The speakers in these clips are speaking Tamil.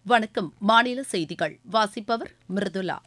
வணக்கம் மாநில செய்திகள் வாசிப்பவர் மிருதுலா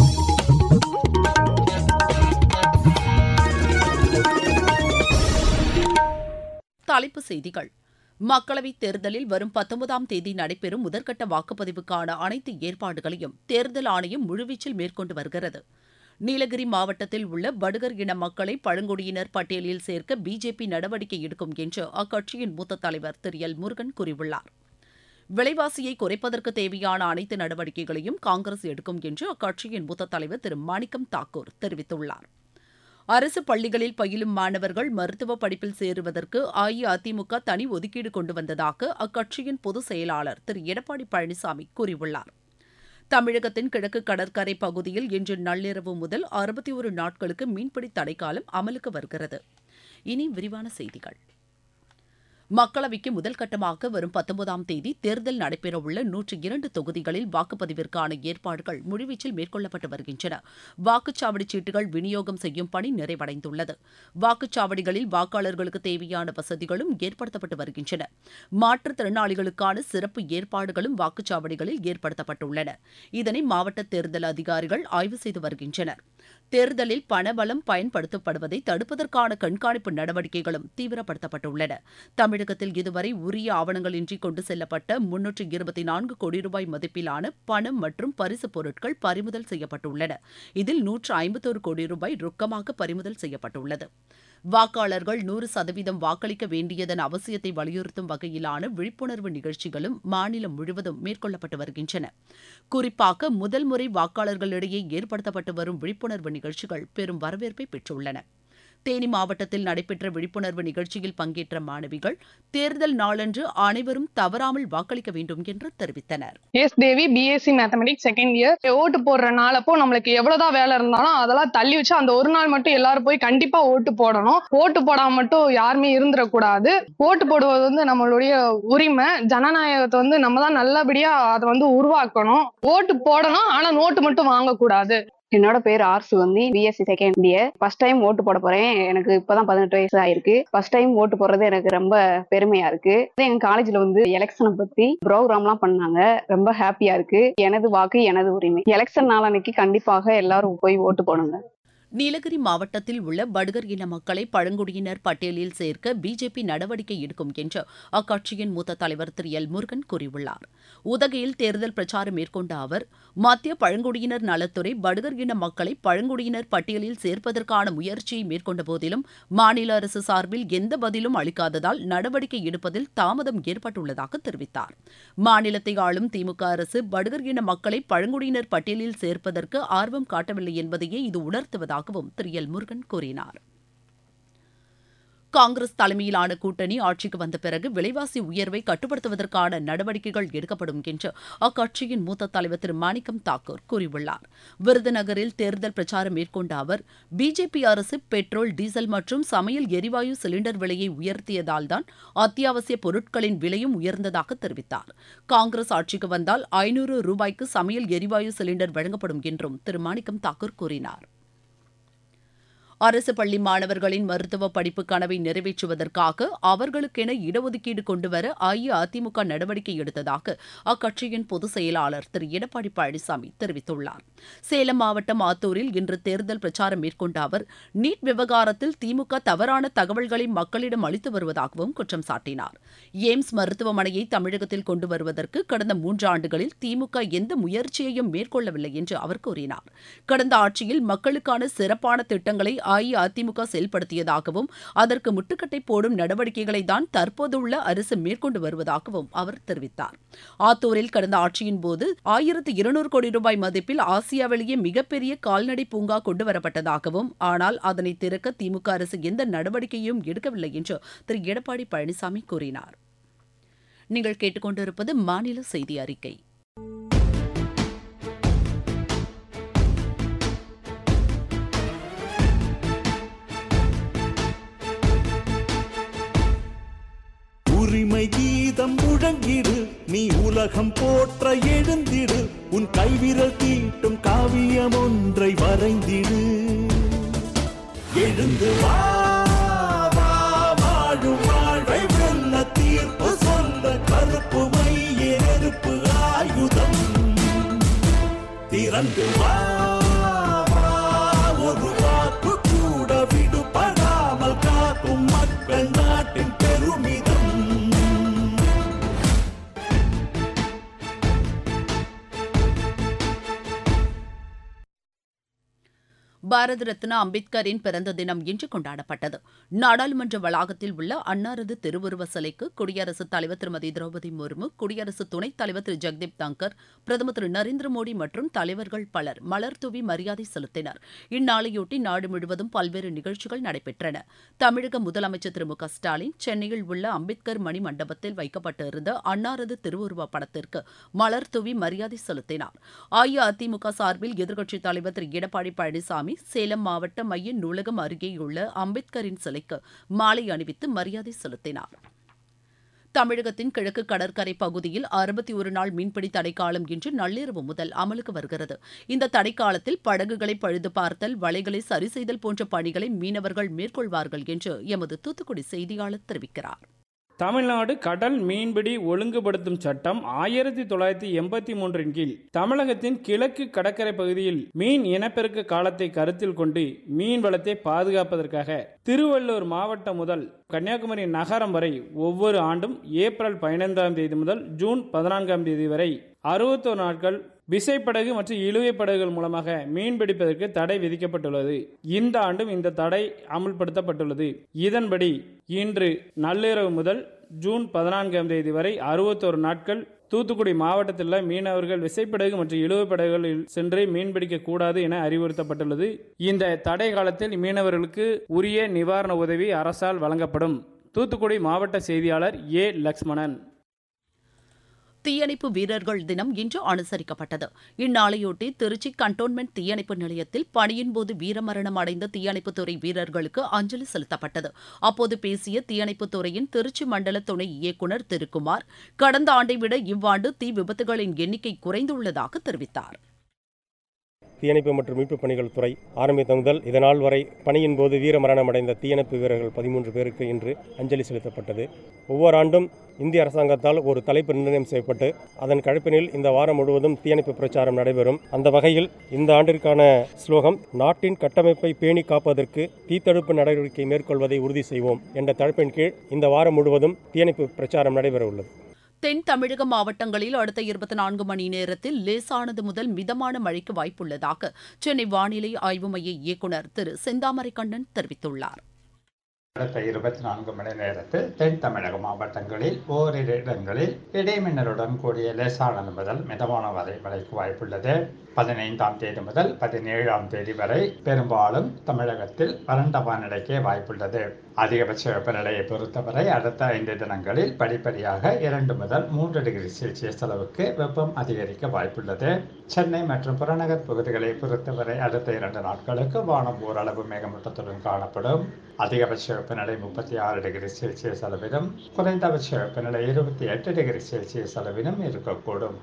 தலைப்புச் செய்திகள் மக்களவைத் தேர்தலில் வரும் பத்தொன்பதாம் தேதி நடைபெறும் முதற்கட்ட வாக்குப்பதிவுக்கான அனைத்து ஏற்பாடுகளையும் தேர்தல் ஆணையம் முழுவீச்சில் மேற்கொண்டு வருகிறது நீலகிரி மாவட்டத்தில் உள்ள படுகர் இன மக்களை பழங்குடியினர் பட்டியலில் சேர்க்க பிஜேபி நடவடிக்கை எடுக்கும் என்று அக்கட்சியின் மூத்த தலைவர் திரு எல் முருகன் கூறியுள்ளார் விலைவாசியை குறைப்பதற்கு தேவையான அனைத்து நடவடிக்கைகளையும் காங்கிரஸ் எடுக்கும் என்று அக்கட்சியின் மூத்த தலைவர் திரு மாணிக்கம் தாக்கூர் தெரிவித்துள்ளார் அரசு பள்ளிகளில் பயிலும் மாணவர்கள் மருத்துவ படிப்பில் சேருவதற்கு அஇஅதிமுக தனி ஒதுக்கீடு கொண்டு வந்ததாக அக்கட்சியின் பொதுச் செயலாளர் திரு எடப்பாடி பழனிசாமி கூறியுள்ளார் தமிழகத்தின் கிழக்கு கடற்கரை பகுதியில் இன்று நள்ளிரவு முதல் அறுபத்தி ஒரு நாட்களுக்கு மீன்பிடி தடைக்காலம் அமலுக்கு வருகிறது இனி விரிவான செய்திகள் மக்களவைக்கு முதல் கட்டமாக வரும் பத்தொன்பதாம் தேதி தேர்தல் நடைபெறவுள்ள நூற்றி இரண்டு தொகுதிகளில் வாக்குப்பதிவிற்கான ஏற்பாடுகள் முழுவீச்சில் மேற்கொள்ளப்பட்டு வருகின்றன வாக்குச்சாவடி சீட்டுகள் விநியோகம் செய்யும் பணி நிறைவடைந்துள்ளது வாக்குச்சாவடிகளில் வாக்காளர்களுக்கு தேவையான வசதிகளும் ஏற்படுத்தப்பட்டு வருகின்றன மாற்றுத்திறனாளிகளுக்கான சிறப்பு ஏற்பாடுகளும் வாக்குச்சாவடிகளில் ஏற்படுத்தப்பட்டுள்ளன இதனை மாவட்ட தேர்தல் அதிகாரிகள் ஆய்வு செய்து வருகின்றனர் தேர்தலில் பணபலம் பயன்படுத்தப்படுவதை தடுப்பதற்கான கண்காணிப்பு நடவடிக்கைகளும் தீவிரப்படுத்தப்பட்டுள்ளன தமிழகத்தில் இதுவரை உரிய ஆவணங்களின்றி கொண்டு செல்லப்பட்ட முன்னூற்று இருபத்தி நான்கு கோடி ரூபாய் மதிப்பிலான பணம் மற்றும் பரிசுப் பொருட்கள் பறிமுதல் செய்யப்பட்டுள்ளன இதில் நூற்று ஐம்பத்தோரு கோடி ரூபாய் ரொக்கமாக பறிமுதல் செய்யப்பட்டுள்ளது வாக்காளர்கள் நூறு சதவீதம் வாக்களிக்க வேண்டியதன் அவசியத்தை வலியுறுத்தும் வகையிலான விழிப்புணர்வு நிகழ்ச்சிகளும் மாநிலம் முழுவதும் மேற்கொள்ளப்பட்டு வருகின்றன குறிப்பாக முதல் முறை வாக்காளர்களிடையே ஏற்படுத்தப்பட்டு வரும் விழிப்புணர்வு நிகழ்ச்சிகள் பெரும் வரவேற்பை பெற்றுள்ளன தேனி மாவட்டத்தில் நடைபெற்ற விழிப்புணர்வு நிகழ்ச்சியில் பங்கேற்ற மாணவிகள் தேர்தல் நாளன்று அனைவரும் தவறாமல் வாக்களிக்க வேண்டும் என்று தெரிவித்தனர் S Devi BSc mathematics second year ஓட்டு போடுற நாளப்போ நம்மளுக்கு எவ்வளவுதான் வேலை இருந்தாலும் அதெல்லாம் தள்ளி வச்சு அந்த ஒரு நாள் மட்டும் எல்லாரும் போய் கண்டிப்பா ஓட்டு போடணும் ஓட்டு போடாம மட்டும் யாருமே இருந்துடக்கூடாது ஓட்டு போடுவது வந்து நம்மளுடைய உரிமை ஜனநாயகத்தை வந்து நம்ம தான் நல்லபடியா அதை வந்து உருவாக்கணும் ஓட்டு போடணும் ஆனா நோட்டு மட்டும் வாங்கக்கூடாது என்னோட பேர் R Suganthi BSc second year first time ஓட்டு போட போறேன் எனக்கு இப்பதான் பதினெட்டு வயசு ஆயிருக்கு ஃபர்ஸ்ட் டைம் ஓட்டு போடுறது எனக்கு ரொம்ப பெருமையா இருக்கு எங்க காலேஜ்ல வந்து எலெக்ஷனை பத்தி ப்ரோக்ராம்லாம் பண்ணாங்க ரொம்ப ஹாப்பியா இருக்கு எனது வாக்கு எனது உரிமை எலெக்ஷன் நாளன்னைக்கு கண்டிப்பாக எல்லாரும் போய் ஓட்டு போடுங்க நீலகிரி மாவட்டத்தில் உள்ள படுகர் இன மக்களை பழங்குடியினர் பட்டியலில் சேர்க்க பிஜேபி நடவடிக்கை எடுக்கும் என்று அக்கட்சியின் மூத்த தலைவர் திரு எல் முருகன் கூறியுள்ளார் உதகையில் தேர்தல் பிரச்சாரம் மேற்கொண்ட அவர் மத்திய பழங்குடியினர் நலத்துறை படுகர் இன மக்களை பழங்குடியினர் பட்டியலில் சேர்ப்பதற்கான முயற்சியை மேற்கொண்ட போதிலும் மாநில அரசு சார்பில் எந்த பதிலும் அளிக்காததால் நடவடிக்கை எடுப்பதில் தாமதம் ஏற்பட்டுள்ளதாக தெரிவித்தார் மாநிலத்தை ஆளும் திமுக அரசு படுகர் இன மக்களை பழங்குடியினர் பட்டியலில் சேர்ப்பதற்கு ஆர்வம் காட்டவில்லை என்பதையே இது உணர்த்துவதாக உள்ளதாகவும் திரு எல் முருகன் கூறினார் காங்கிரஸ் தலைமையிலான கூட்டணி ஆட்சிக்கு வந்த பிறகு விலைவாசி உயர்வை கட்டுப்படுத்துவதற்கான நடவடிக்கைகள் எடுக்கப்படும் என்று அக்கட்சியின் மூத்த தலைவர் திரு மாணிக்கம் தாக்கூர் கூறியுள்ளார் விருதுநகரில் தேர்தல் பிரச்சாரம் மேற்கொண்ட அவர் பிஜேபி அரசு பெட்ரோல் டீசல் மற்றும் சமையல் எரிவாயு சிலிண்டர் விலையை உயர்த்தியதால் தான் அத்தியாவசிய பொருட்களின் விலையும் உயர்ந்ததாக தெரிவித்தார் காங்கிரஸ் ஆட்சிக்கு வந்தால் ஐநூறு ரூபாய்க்கு சமையல் எரிவாயு சிலிண்டர் வழங்கப்படும் என்றும் திரு மாணிக்கம் தாக்கூர் கூறினார் அரசு பள்ளி மாணவர்களின் மருத்துவ படிப்பு கனவை நிறைவேற்றுவதற்காக அவர்களுக்கென இடஒதுக்கீடு கொண்டுவர அஇஅதிமுக நடவடிக்கை எடுத்ததாக அக்கட்சியின் பொதுச் செயலாளர் திரு எடப்பாடி பழனிசாமி தெரிவித்துள்ளார் சேலம் மாவட்டம் ஆத்தூரில் இன்று தேர்தல் பிரச்சாரம் மேற்கொண்ட அவர் நீட் விவகாரத்தில் திமுக தவறான தகவல்களை மக்களிடம் அளித்து வருவதாகவும் குற்றம் சாட்டினார் எய்ம்ஸ் மருத்துவமனையை தமிழகத்தில் கொண்டு வருவதற்கு கடந்த மூன்றாண்டுகளில் திமுக எந்த முயற்சியையும் மேற்கொள்ளவில்லை என்று அவர் கூறினார் கடந்த ஆட்சியில் மக்களுக்கான சிறப்பான திட்டங்களை அஇஅதிமுக செயல்படுத்தியதாகவும் அதற்கு முட்டுக்கட்டை போடும் நடவடிக்கைகளை தான் தற்போதுள்ள அரசு மேற்கொண்டு வருவதாகவும் அவர் தெரிவித்தார் ஆத்தூரில் கடந்த ஆட்சியின் போது ஆயிரத்து இருநூறு கோடி ரூபாய் மதிப்பில் ஆசியாவிலேயே மிகப்பெரிய கால்நடை பூங்கா கொண்டுவரப்பட்டதாகவும் ஆனால் அதனை திறக்க திமுக அரசு எந்த நடவடிக்கையும் எடுக்கவில்லை என்று திரு எடப்பாடி பழனிசாமி கூறினார் நீங்கள் கேட்டுக்கொண்டிருப்பது மாநில செய்தி அறிக்கை உரிமை கீதம் முழங்கிடு நீ உலகம் போற்ற எழுந்திடு உன் கைவிரல் தீட்டும் காவியம் ஒன்றை வரைந்திடு எழுந்து வா வா, வாழும் வாழ்வை வெல்ல தீர்ப்பு சொல்ல கருப்பு மைய நெருப்பு ஆயுத திறந்து வா வா, ஒரு வாக்கு கூட விடுபடாமல் காக்கும் மக்கள் நாட்டின் பெருமிதம் பாரத ரத்னா அம்பேத்கரின் பிறந்த தினம் இன்று கொண்டாடப்பட்டது நாடாளுமன்ற வளாகத்தில் உள்ள அன்னாரது திருவுருவ சிலைக்கு குடியரசுத் தலைவர் திருமதி திரௌபதி முர்மு குடியரசு துணைத் தலைவர் திரு ஜெக்தீப் தங்கர் பிரதமர் திரு நரேந்திர மோடி மற்றும் தலைவர்கள் பலர் மலர் தூவி மரியாதை செலுத்தினர் இந்நாளையொட்டி நாடு முழுவதும் பல்வேறு நிகழ்ச்சிகள் நடைபெற்றன தமிழக முதலமைச்சர் திரு மு க ஸ்டாலின் சென்னையில் உள்ள அம்பேத்கர் மணி மண்டபத்தில் வைக்கப்பட்டிருந்த அன்னாரது திருவுருவ படத்திற்கு மலர் தூவி மரியாதை செலுத்தினார் அஇஅதிமுக சார்பில் எதிர்க்கட்சித் தலைவர் திரு எடப்பாடி பழனிசாமி சேலம் மாவட்ட மைய நூலகம் அருகேயுள்ள அம்பேத்கரின் சிலைக்கு மாலை அணிவித்து மரியாதை செலுத்தினார் தமிழகத்தின் கிழக்கு கடற்கரை பகுதியில் அறுபத்தி ஒரு நாள் மீன்பிடி தடைக்காலம் இன்று நள்ளிரவு முதல் அமலுக்கு வருகிறது இந்த தடைக்காலத்தில் படகுகளை பழுது பார்த்தல் வலைகளை சரி செய்தல் போன்ற பணிகளை மீனவர்கள் மேற்கொள்வார்கள் என்று எமது தூத்துக்குடி செய்தியாளர் தெரிவிக்கிறார் தமிழ்நாடு கடல் மீன்பிடி ஒழுங்குபடுத்தும் சட்டம் ஆயிரத்தி தொள்ளாயிரத்தி எண்பத்தி மூன்றின் கீழ் தமிழகத்தின் கிழக்கு கடற்கரை பகுதியில் மீன் இனப்பெருக்க காலத்தை கருத்தில் கொண்டு மீன் வளத்தை பாதுகாப்பதற்காக திருவள்ளூர் மாவட்டம் முதல் கன்னியாகுமரி நகரம் வரை ஒவ்வொரு ஆண்டும் ஏப்ரல் பதினைந்தாம் தேதி முதல் ஜூன் பதினான்காம் தேதி வரை அறுபத்தோரு நாட்கள் விசைப்படகு மற்றும் இழுவை படகுகள் மூலமாக மீன் பிடிப்பதற்கு தடை விதிக்கப்பட்டுள்ளது இந்த ஆண்டும் இந்த தடை அமுல்படுத்தப்பட்டுள்ளது இதன்படி இன்று நள்ளிரவு முதல் ஜூன் பதினான்காம் தேதி வரை அறுபத்தோரு நாட்கள் தூத்துக்குடி மாவட்டத்தில் உள்ள மீனவர்கள் விசைப்படகு மற்றும் இழுவை படகுகளில் சென்று மீன்பிடிக்க கூடாது என அறிவுறுத்தப்பட்டுள்ளது இந்த தடை காலத்தில் மீனவர்களுக்கு உரிய நிவாரண உதவி அரசால் வழங்கப்படும் தூத்துக்குடி மாவட்ட செய்தியாளர் ஏ லக்ஷ்மணன் தீயணைப்பு வீரர்கள் தினம் இன்று அனுசரிக்கப்பட்டது இந்நாளையொட்டி திருச்சி கண்டோன்மெண்ட் தீயணைப்பு நிலையத்தில் பணியின் போது வீரமரணம் அடைந்த தீயணைப்புத்துறை வீரர்களுக்கு அஞ்சலி செலுத்தப்பட்டது அப்போது பேசிய தீயணைப்புத்துறையின் திருச்சி மண்டல துணை இயக்குநர் திருக்குமார் கடந்த ஆண்டை விட இவ்வாண்டு தீ விபத்துகளின் எண்ணிக்கை குறைந்துள்ளதாக தெரிவித்தார் தீயணைப்பு மற்றும் மீட்புப் பணிகள் துறை ஆரம்பித்த முதல் இதனால் வரை பணியின் போது வீரமரணம் அடைந்த தீயணைப்பு வீரர்கள் பதிமூன்று பேருக்கு இன்று அஞ்சலி செலுத்தப்பட்டது ஒவ்வொரு ஆண்டும் இந்திய அரசாங்கத்தால் ஒரு தலைப்பு நிர்ணயம் செய்யப்பட்டு அதன் கழிப்பினில் இந்த வாரம் முழுவதும் தீயணைப்பு பிரச்சாரம் நடைபெறும் அந்த வகையில் இந்த ஆண்டிற்கான ஸ்லோகம் நாட்டின் கட்டமைப்பை பேணி காப்பதற்கு தீத்தடுப்பு நடவடிக்கை மேற்கொள்வதை உறுதி செய்வோம் என்ற தலைப்பின் கீழ் இந்த வாரம் முழுவதும் தீயணைப்பு பிரச்சாரம் நடைபெற உள்ளது தென் தமிழக மாவட்டங்களில் அடுத்த இருபத்தி நான்கு மணி நேரத்தில் லேசானது முதல் மிதமான மழைக்கு வாய்ப்புள்ளதாக சென்னை வானிலை ஆய்வு மைய இயக்குநர் திரு செந்தாமரை கண்ணன் தெரிவித்துள்ளார் அடுத்த இருபத்தி நான்கு மணி நேரத்தில் தென் தமிழக மாவட்டங்களில் ஓரிரு இடங்களில் இடைமின்னலுடன் கூடிய லேசானது முதல் மிதமான வரை மழைக்கு வாய்ப்புள்ளது பதினைந்தாம் தேதி முதல் பதினேழாம் தேதி வரை பெரும்பாலும் தமிழகத்தில் வறண்ட வானிலைக்கே வாய்ப்புள்ளது அதிகபட்ச வெப்பநிலையை பொறுத்தவரை அடுத்த ஐந்து தினங்களில் படிப்படியாக இரண்டு முதல் மூன்று டிகிரி செல்சியஸ் அளவுக்கு வெப்பம் அதிகரிக்க வாய்ப்புள்ளது சென்னை மற்றும் புறநகர் பகுதிகளை பொறுத்தவரை அடுத்த இரண்டு நாட்களுக்கு வானம் ஓரளவு மேகமூட்டத்துடன் காணப்படும் அதிகபட்ச வெப்பநிலை முப்பத்தி ஆறு டிகிரி செல்சியஸ் அளவிலும் குறைந்தபட்ச வெப்பநிலை இருபத்தி எட்டு டிகிரி செல்சியஸ் அளவிலும் இருக்கக்கூடும்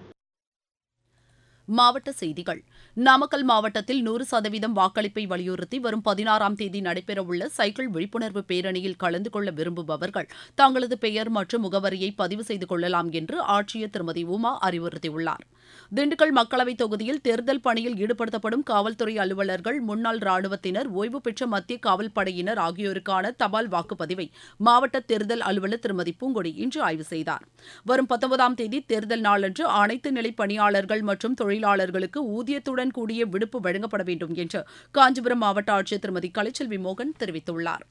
மாவட்ட செய்திகள் நாமக்கல் மாவட்டத்தில் நூறு சதவீதம் வாக்களிப்பை வலியுறுத்தி வரும் பதினாறாம் தேதி நடைபெறவுள்ள சைக்கிள் விழிப்புணர்வு பேரணியில் கலந்து கொள்ள விரும்புபவர்கள் தங்களது பெயர் மற்றும் முகவரியை பதிவு செய்து கொள்ளலாம் என்று ஆட்சியர் திருமதி உமா அறிவுறுத்தியுள்ளார் திண்டுக்கல் மக்களவைத் தொகுதியில் தேர்தல் பணியில் ஈடுபடுத்தப்படும் காவல்துறை அலுவலர்கள் முன்னாள் ராணுவத்தினர் ஓய்வு பெற்ற மத்திய காவல் படையினர் ஆகியோருக்கான தபால் வாக்குப்பதிவை மாவட்ட தேர்தல் அலுவலர் திருமதி பூங்கொடி இன்று ஆய்வு செய்தார் வரும் பத்தொன்பதாம் தேதி தேர்தல் நாளன்று அனைத்து நிலை பணியாளர்கள் மற்றும் தொழிலாளர்களுக்கு ஊதியத்துடன் கூடிய விடுப்பு வழங்கப்பட வேண்டும் என்று காஞ்சிபுரம் மாவட்ட ஆட்சியர் திருமதி கலைச்செல்வி மோகன் தெரிவித்துள்ளார்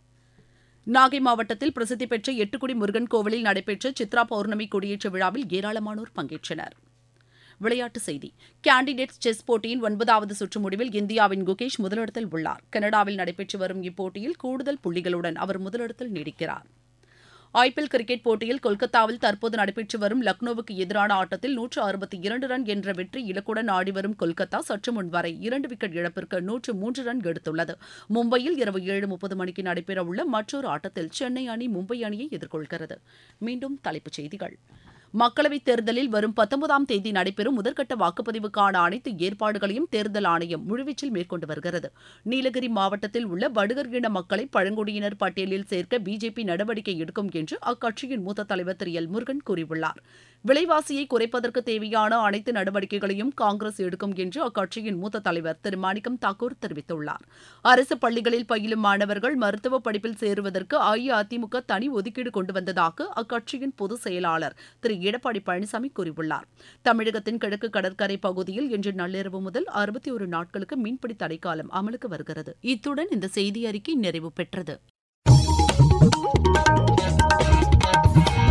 நாகை மாவட்டத்தில் பிரசித்தி பெற்ற எட்டுக்குடி முருகன் கோவிலில் நடைபெற்ற சித்ரா பௌர்ணமி கொடியேற்ற விழாவில் ஏராளமானோர் பங்கேற்றனர் விளையாட்டுச் செய்தி கேண்டிடேட்ஸ் செஸ் போட்டியின் ஒன்பதாவது சுற்று முடிவில் இந்தியாவின் குகேஷ் முதலிடத்தில் உள்ளார் கனடாவில் நடைபெற்று வரும் இப்போட்டியில் கூடுதல் புள்ளிகளுடன் அவர் முதலிடத்தில் நீடிக்கிறார் ஐபிஎல் கிரிக்கெட் போட்டியில் கொல்கத்தாவில் தற்போது நடைபெற்று வரும் லக்னோவுக்கு எதிரான ஆட்டத்தில் நூற்று அறுபத்தி இரண்டு ரன் என்ற வெற்றி இலக்குடன் ஆடி வரும் கொல்கத்தா சற்று முன் வரை இரண்டு விக்கெட் இழப்பிற்கு நூற்று மூன்று ரன் எடுத்துள்ளது மும்பையில் இரவு ஏழு முப்பது மணிக்கு நடைபெறவுள்ள மற்றொரு ஆட்டத்தில் சென்னை அணி மும்பை அணியை எதிர்கொள்கிறது மீண்டும் தலைப்புச் செய்திகள் மக்களவைத் தேர்தலில் வரும் பத்தொன்பதாம் தேதி நடைபெறும் முதற்கட்ட வாக்குப்பதிவுக்கான அனைத்து ஏற்பாடுகளையும் தேர்தல் ஆணையம் முழுவீச்சில் மேற்கொண்டு வருகிறது நீலகிரி மாவட்டத்தில் உள்ள படுகர் இன மக்களை பழங்குடியினர் பட்டியலில் சேர்க்க பிஜேபி நடவடிக்கை எடுக்கும் என்று அக்கட்சியின் மூத்த தலைவர் திரு எல் முருகன் கூறியுள்ளார் விலைவாசியை குறைப்பதற்கு தேவையான அனைத்து நடவடிக்கைகளையும் காங்கிரஸ் எடுக்கும் என்று அக்கட்சியின் மூத்த தலைவர் திரு மாணிக்கம் தாக்கூர் தெரிவித்துள்ளார் அரசு பள்ளிகளில் பயிலும் மாணவர்கள் மருத்துவ படிப்பில் சேருவதற்கு அஇஅதிமுக தனி ஒதுக்கீடு கொண்டு வந்ததாக அக்கட்சியின் பொதுச் செயலாளர் திரு எடப்பாடி பழனிசாமி கூறியுள்ளார் தமிழகத்தின் கிழக்கு கடற்கரை பகுதியில் இன்று நள்ளிரவு முதல் அறுபத்தி ஒரு நாட்களுக்கு மீன்பிடி தடைக்காலம் அமலுக்கு வருகிறது இத்துடன் இந்த செய்தி அறிக்கை நிறைவு பெற்றது